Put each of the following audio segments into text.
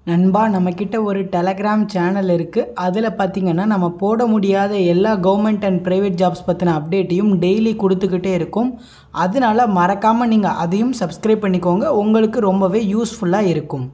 நண்பா நம்மக்கிட்ட ஒரு டெலகிராம் சேனல் இருக்குது அதில் பார்த்தீங்கன்னா நம்ம போட முடியாத எல்லா கவர்மெண்ட் அண்ட் ப்ரைவேட் ஜாப்ஸ் பற்றின அப்டேட்டையும் டெய்லி கொடுத்துக்கிட்டே இருக்கும் அதனால மறக்காமல் நீங்கள் அதையும் சப்ஸ்கிரைப் பண்ணிக்கோங்க உங்களுக்கு ரொம்பவே யூஸ்ஃபுல்லாக இருக்கும்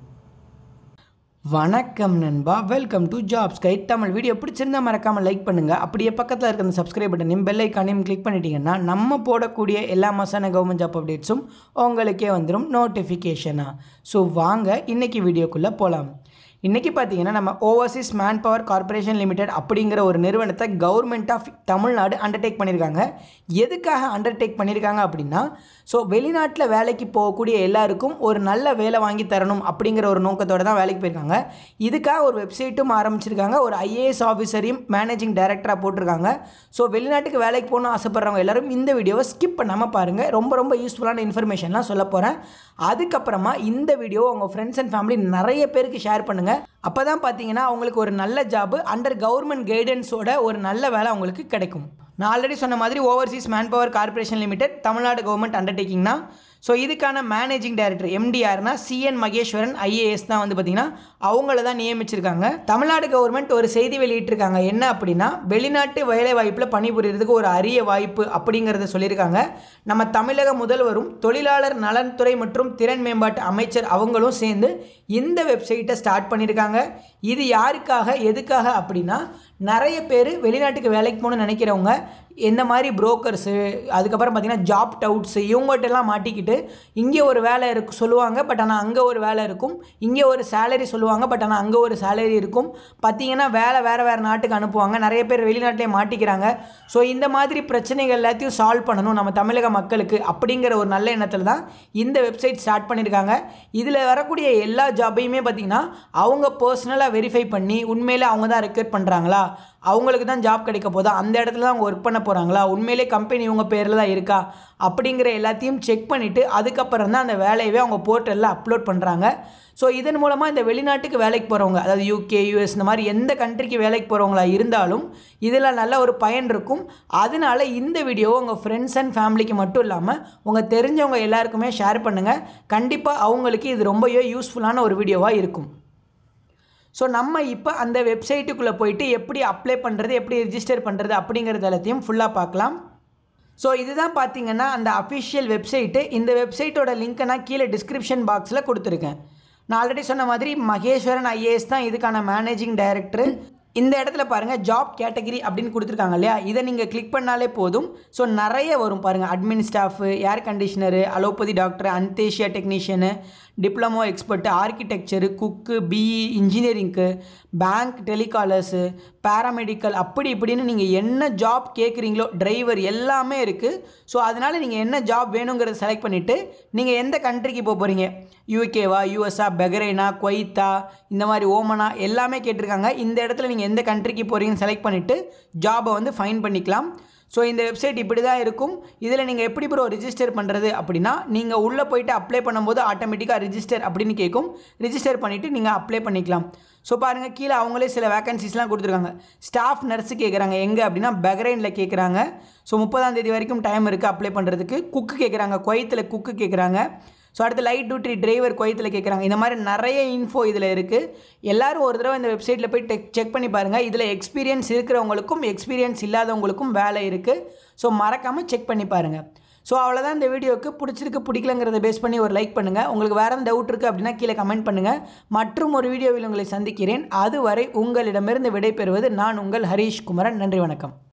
வணக்கம் நண்பா welcome to jobs guide Tamil video பிடிச்சிருந்தா மறக்காமல் லைக் பண்ணுங்கள் அப்படியே பக்கத்தில் இருக்க அந்த சப்ஸ்கிரைப் பட்டனையும் பெல் ஐக்கானையும் கிளிக் பண்ணிட்டீங்கன்னா நம்ம போடக்கூடிய எல்லா மாசான கவர்மெண்ட் ஜாப் அப்டேட்ஸும் உங்களுக்கே வந்துடும் நோட்டிஃபிகேஷனாக ஸோ வாங்க இன்றைக்கி வீடியோக்குள்ளே போகலாம் இன்றைக்கி பார்த்தீங்கன்னா நம்ம Overseas Manpower Corporation Limited அப்படிங்கிற ஒரு நிறுவனத்தை கவர்மெண்ட் ஆஃப் தமிழ்நாடு அண்டர்டேக் பண்ணியிருக்காங்க எதுக்காக அண்டர்டேக் பண்ணியிருக்காங்க அப்படின்னா ஸோ வெளிநாட்டில் வேலைக்கு போகக்கூடிய எல்லாருக்கும் ஒரு நல்ல வேலை வாங்கி தரணும் அப்படிங்கிற ஒரு நோக்கத்தோடு தான் வேலைக்கு போயிருக்காங்க இதுக்காக ஒரு வெப்சைட்டும் ஆரம்பிச்சிருக்காங்க ஒரு ஐஏஎஸ் ஆஃபீஸரையும் மேனேஜிங் டைரக்டராக போட்டிருக்காங்க ஸோ வெளிநாட்டுக்கு வேலைக்கு போகணும்னு ஆசைப்பட்றவங்க எல்லாரும் இந்த வீடியோவை ஸ்கிப் பண்ணாமல் பாருங்கள் ரொம்ப ரொம்ப யூஸ்ஃபுல்லான இன்ஃபர்மேஷன்லாம் சொல்ல போகிறேன் அதுக்கப்புறமா இந்த வீடியோ உங்கள் ஃப்ரெண்ட்ஸ் அண்ட் ஃபேமிலி நிறைய பேருக்கு ஷேர் பண்ணுங்கள் அப்போ தான் பார்த்தீங்கன்னா அவங்களுக்கு ஒரு நல்ல ஜாப் அண்டர் கவர்மெண்ட் கைடன்ஸோட ஒரு நல்ல வேலை அவங்களுக்கு கிடைக்கும் நான் ஆல்ரெடி சொன்ன மாதிரி Overseas Manpower Corporation Limited Tamil Nadu government undertaking தான் ஸோ இதுக்கான மேனேஜிங் டைரக்டர் எம்டிஆர்னா சிஎன் மகேஸ்வரன் ஐஏஎஸ் தான் வந்து பார்த்திங்கன்னா அவங்கள தான் நியமிச்சிருக்காங்க தமிழ்நாடு கவர்மெண்ட் ஒரு செய்தி வெளியிட்டிருக்காங்க என்ன அப்படின்னா வெளிநாட்டு வேலை வாய்ப்பில் பணிபுரியறதுக்கு ஒரு அரிய வாய்ப்பு அப்படிங்கிறத சொல்லியிருக்காங்க நம்ம தமிழக முதல்வரும் தொழிலாளர் நலன்துறை மற்றும் திறன் மேம்பாட்டு அமைச்சர் அவங்களும் சேர்ந்து இந்த வெப்சைட்டை ஸ்டார்ட் பண்ணியிருக்காங்க இது யாருக்காக எதுக்காக அப்படின்னா நிறைய பேர் வெளிநாட்டுக்கு வேலைக்கு போகணும்னு நினைக்கிறவங்க இந்த மாதிரி புரோக்கர்ஸு அதுக்கப்புறம் பார்த்திங்கன்னா ஜாப் டவுட்ஸு இவங்ககிட்டலாம் மாட்டிக்கிட்டு இங்கே ஒரு வேலை இருக்கு சொல்லுவாங்க பட் ஆனால் அங்கே ஒரு வேலை இருக்கும் இங்கே ஒரு சேலரி சொல்லுவாங்க பட் ஆனால் அங்கே ஒரு சேலரி இருக்கும் பார்த்தீங்கன்னா வேலை வேறு வேறு நாட்டுக்கு அனுப்புவாங்க நிறைய பேர் வெளிநாட்டிலே மாட்டிக்கிறாங்க ஸோ இந்த மாதிரி பிரச்சனைகள் எல்லாத்தையும் சால்வ் பண்ணணும் நம்ம தமிழக மக்களுக்கு அப்படிங்கிற ஒரு நல்ல எண்ணத்தில் தான் இந்த வெப்சைட் ஸ்டார்ட் பண்ணியிருக்காங்க இதில் வரக்கூடிய எல்லா ஜாபையுமே பார்த்திங்கன்னா அவங்க பர்சனலாக வெரிஃபை பண்ணி உண்மையிலே அவங்க தான் ரெக்ரூட் பண்ணுறாங்களா அவங்களுக்கு தான் ஜாப் கிடைக்க போதா அந்த இடத்துல தான் அவங்க ஒர்க் பண்ண போகிறாங்களா உண்மையிலே கம்பெனி இவங்க பேரில் தான் இருக்கா அப்படிங்கிற எல்லாத்தையும் செக் பண்ணிவிட்டு அதுக்கப்புறம் தான் அந்த வேலையவே அவங்க போர்ட்டலில் அப்லோட் பண்ணுறாங்க ஸோ இதன் மூலமாக இந்த வெளிநாட்டுக்கு வேலைக்கு போகிறவங்க அதாவது யூகே யூஎஸ் இந்த மாதிரி எந்த கண்ட்ரிக்கு வேலைக்கு போகிறவங்களா இருந்தாலும் இதில் நல்ல ஒரு பயன் இருக்கும் அதனால இந்த வீடியோவை உங்கள் ஃப்ரெண்ட்ஸ் அண்ட் ஃபேமிலிக்கு மட்டும் இல்லாமல் உங்கள் தெரிஞ்சவங்க எல்லாருக்குமே ஷேர் பண்ணுங்கள் கண்டிப்பாக அவங்களுக்கு இது ரொம்பவே யூஸ்ஃபுல்லான ஒரு வீடியோவாக இருக்கும் ஸோ நம்ம இப்போ அந்த வெப்சைட்டுக்குள்ளே போயிட்டு எப்படி அப்ளை பண்ணுறது எப்படி ரிஜிஸ்டர் பண்ணுறது அப்படிங்கிறது எல்லாத்தையும் ஃபுல்லாக பார்க்கலாம் ஸோ இதுதான் பார்த்தீங்கன்னா அந்த அஃபிஷியல் வெப்சைட்டு இந்த வெப்சைட்டோட லிங்க்கை நான் கீழே டிஸ்கிரிப்ஷன் பாக்ஸில் கொடுத்துருக்கேன் நான் ஆல்ரெடி சொன்ன மாதிரி மகேஸ்வரன் ஐஏஎஸ் தான் இதுக்கான மேனேஜிங் டைரக்டர் இந்த இடத்துல பாருங்கள் ஜாப் கேட்டகிரி அப்படின்னு கொடுத்துருக்காங்க இல்லையா இதை நீங்கள் கிளிக் பண்ணாலே போதும் ஸோ நிறைய வரும் பாருங்கள் admin staff air conditioner allopathy doctor anaesthesia technician diploma expert architecture cook BE இன்ஜினியரிங்க்கு பேங்க் டெலிகாலர்ஸு பேராமெடிக்கல் அப்படி இப்படின்னு நீங்கள் என்ன ஜாப் கேட்குறீங்களோ டிரைவர் எல்லாமே இருக்குது ஸோ அதனால் நீங்கள் என்ன ஜாப் வேணுங்கிறத செலக்ட் பண்ணிவிட்டு நீங்கள் எந்த கண்ட்ரிக்கு போக போகிறீங்க யூகேவா யூஎஸ்ஆ பெகரைனா குவைத்தா இந்த மாதிரி ஓமனா எல்லாமே கேட்டிருக்காங்க இந்த இடத்துல நீங்கள் எந்த கண்ட்ரிக்கு போகிறீங்கன்னு செலக்ட் பண்ணிவிட்டு ஜாபை வந்து ஃபைன் பண்ணிக்கலாம் ஸோ இந்த வெப்சைட் இப்படி தான் இருக்கும் இதில் நீங்கள் எப்படி ப்ரோ ரிஜிஸ்டர் பண்ணுறது அப்படின்னா நீங்கள் உள்ளே போயிட்டு அப்ளை பண்ணும்போது ஆட்டோமேட்டிக்காக ரிஜிஸ்டர் அப்படின்னு கேட்கும் ரிஜிஸ்டர் பண்ணிவிட்டு நீங்கள் அப்ளை பண்ணிக்கலாம் ஸோ பாருங்கள் கீழே அவங்களே சில வேகன்சிஸ்லாம் கொடுத்துருக்காங்க ஸ்டாஃப் நர்ஸு கேட்குறாங்க எங்கே அப்படின்னா பெக்ரைனில் கேட்குறாங்க ஸோ முப்பதாம் தேதி வரைக்கும் டைம் இருக்குது அப்ளை பண்ணுறதுக்கு குக்கு கேட்குறாங்க குவைத்தில் குக்கு கேட்குறாங்க ஸோ அடுத்து லைட் டியூட்டி டிரைவர் குவைத்தில் கேட்குறாங்க இந்த மாதிரி நிறைய இன்ஃபோ இதில் இருக்குது எல்லோரும் ஒரு தடவை இந்த வெப்சைட்டில் போய் டெக் செக் பண்ணி பாருங்கள் இதில் எக்ஸ்பீரியன்ஸ் இருக்கிறவங்களுக்கும் எக்ஸ்பீரியன்ஸ் இல்லாதவங்களுக்கும் வேலை இருக்குது ஸோ மறக்காமல் செக் பண்ணி பாருங்கள் ஸோ அவ்வளோதான் இந்த வீடியோக்கு பிடிச்சிருக்கு பிடிக்கலங்கிறத பேஸ் பண்ணி ஒரு லைக் பண்ணுங்கள் உங்களுக்கு வேறு எந்த டவுட் இருக்குது அப்படின்னா கீழே கமெண்ட் பண்ணுங்கள் மற்றும் ஒரு வீடியோவில் உங்களை சந்திக்கிறேன் அதுவரை உங்களிடமிருந்து விடைபெறுவது நான் உங்கள் ஹரீஷ் குமரன் நன்றி வணக்கம்